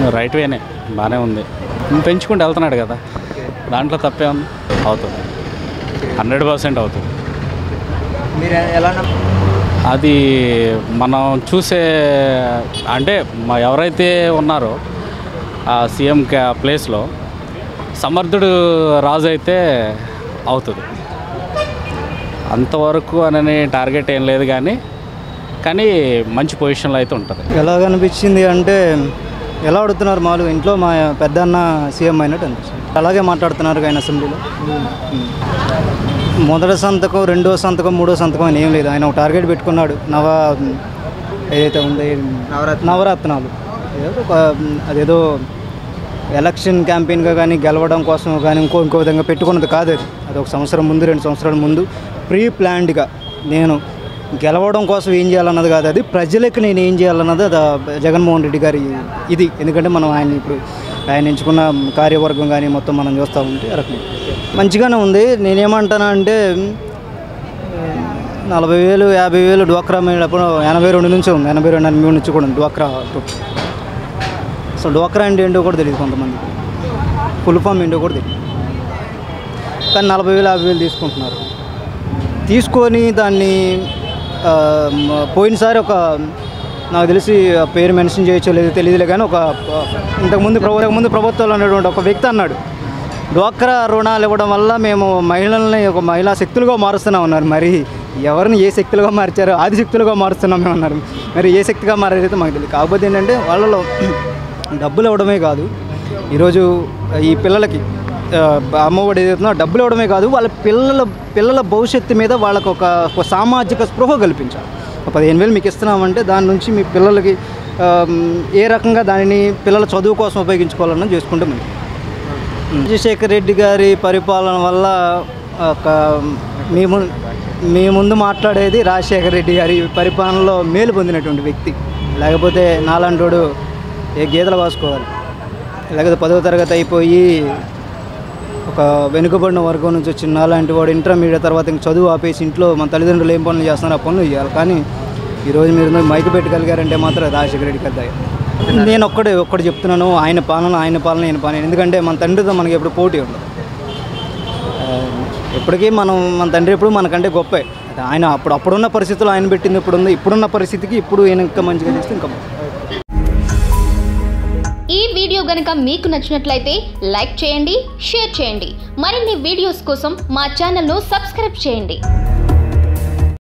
Right వేనే బాగానే ఉంది పెంచుకుంటూ వెళ్తున్నాడు కదా దాంట్లో తప్పే ఉంది అవుతుంది హండ్రెడ్ పర్సెంట్ అవుతుంది మీరు ఎలా నమ్మ- అది మనం చూసే అంటే మా ఎవరైతే ఉన్నారో ఆ సీఎం కా- ప్లేస్లో సమర్థుడు రాజు అయితే అవుతుంది అంతవరకు అని టార్గెట్ ఏం లేదు కానీ కానీ మంచి పొజిషన్లో అయితే ఉంటుంది ఎలా కనిపించింది అంటే ఎలా అడుగుతున్నారు మామూలుగా ఇంట్లో మా పెద్దన్న సీఎం అయినట్టు అనిపిస్తుంది అలాగే మాట్లాడుతున్నారు ఆయన అసెంబ్లీలో మొదటి సంతకం రెండో సంతకం మూడో సంతకం అని ఏం లేదు ఆయన ఒక టార్గెట్ పెట్టుకున్నాడు నవ ఏదైతే ఉంది నవరత్న. నవరత్నాలు ఏదో ఒక అదేదో ఎలక్షన్ క్యాంపెయిన్గా కానీ గెలవడం కోసం కానీ ఇంకో ఇంకో విధంగా పెట్టుకున్నది కాదు అది అది ఒక సంవత్సరం ముందు రెండు సంవత్సరాల ముందు ప్రీ ప్లాన్డ్గా నేను గెలవడం కోసం ఏం చేయాలన్నది కాదు అది ప్రజలకు నేను ఏం చేయాలన్నది అది ఆ జగన్మోహన్ రెడ్డి గారి ఇది ఎందుకంటే మనం ఆయన ఇప్పుడు ఆయన ఎంచుకున్న కార్యవర్గం కానీ మొత్తం మనం చూస్తూ ఉంటే ఆ రకంగా మంచిగానే ఉంది నేనేమంటానా అంటే నలభై వేలు యాభై వేలు డ్వాక్రా అప్పుడు ఎనభై రెండు నుంచి ఉంది ఎనభై రెండు ఎనభై మూడు నుంచి కూడా ఉంది డ్వాక్రా గ్రూప్ సో డ్వాక్రా అంటే ఏంటో కూడా తెలియదు కొంతమంది ఫుల్ ఫామ్ ఏంటో కూడా తెలియదు కానీ నలభై వేలు యాభై వేలు తీసుకుంటున్నారు తీసుకొని దాన్ని ఆ, మ- పోయినసారి ఒక నాకు తెలిసి ఆ పేరు మెన్షన్ చేయొచ్చో లేదో తెలియదులే కానీ ఒక ఇంతకుముందు ప్రభు ముందు ప్రభుత్వంలో ఉన్నటువంటి ఒక వ్యక్తి అన్నాడు డ్వాక్రా రుణాలు ఇవ్వడం వల్ల మేము మహిళల్ని ఒక మహిళా శక్తులుగా మారుస్తున్నాం ఉన్నారు మరి ఎవరిని ఏ శక్తులుగా మార్చారో ఆది శక్తులుగా మారుస్తున్నాం మేము అన్నారు మరి ఏ శక్తిగా మారారైతే మాకు తెలియదు కాకపోతే ఏంటంటే వాళ్ళలో డబ్బులు ఇవ్వడమే కాదు ఈరోజు ఈ పిల్లలకి ఆ, అమ్మఒడి ఏదైతుందో డబ్బులు ఇవ్వడమే కాదు వాళ్ళ పిల్లల పిల్లల భవిష్యత్తు మీద వాళ్ళకు ఒక ఒక సామాజిక స్పృహ కల్పించాలి ఒక పదిహేను వేలు మీకు ఇస్తున్నామంటే దాని నుంచి మీ పిల్లలకి ఆ, ఏ రకంగా దానిని పిల్లల చదువు కోసం ఉపయోగించుకోవాలన్నా చేసుకుంటే మంచిది రాజశేఖర్ రెడ్డి గారి పరిపాలన వల్ల ఒక మీ ము మీ ముందు మాట్లాడేది రాజశేఖర్ రెడ్డి గారి పరిపాలనలో మేలు పొందినటువంటి వ్యక్తి లేకపోతే నాలాంటోడు ఏ గీతలు కాసుకోవాలి లేకపోతే పదవ తరగతి అయిపోయి ఒక వెనుకబడిన వర్గం నుంచి వచ్చిన నాలాంటి వాడు ఇంటర్మీడియట్ తర్వాత ఇంక చదువు ఆపేసి ఇంట్లో మన తల్లిదండ్రులు ఏం పనులు చేస్తున్నారు ఆ పనులు చేయాలి కానీ ఈరోజు మీరు మైకి పెట్టగలిగారంటే మాత్రం రాజశేఖర రెడ్డి పెద్ద నేను ఒక్కడే ఒక్కటి చెప్తున్నాను ఆయన పాలన ఆయన పాలన ఆయన పాలన ఎందుకంటే మన తండ్రితో మనకి ఎప్పుడు పోటీ ఉండదు ఆ, ఎప్పటికీ మనం మన తండ్రి ఎప్పుడు మనకంటే గొప్పే అది ఆయన అప్పుడు అప్పుడున్న పరిస్థితులు ఆయన పెట్టింది ఇప్పుడు ఉంది ఇప్పుడున్న పరిస్థితికి ఇప్పుడు ఈయన ఇంకా మంచిగా చేస్తే ఇంకా బాగుంది. ఈ వీడియో గనుక మీకు నచ్చినట్లయితే లైక్ చేయండి షేర్ చేయండి మరిన్ని వీడియోస్ కోసం మా ఛానల్ను సబ్స్క్రైబ్ చేయండి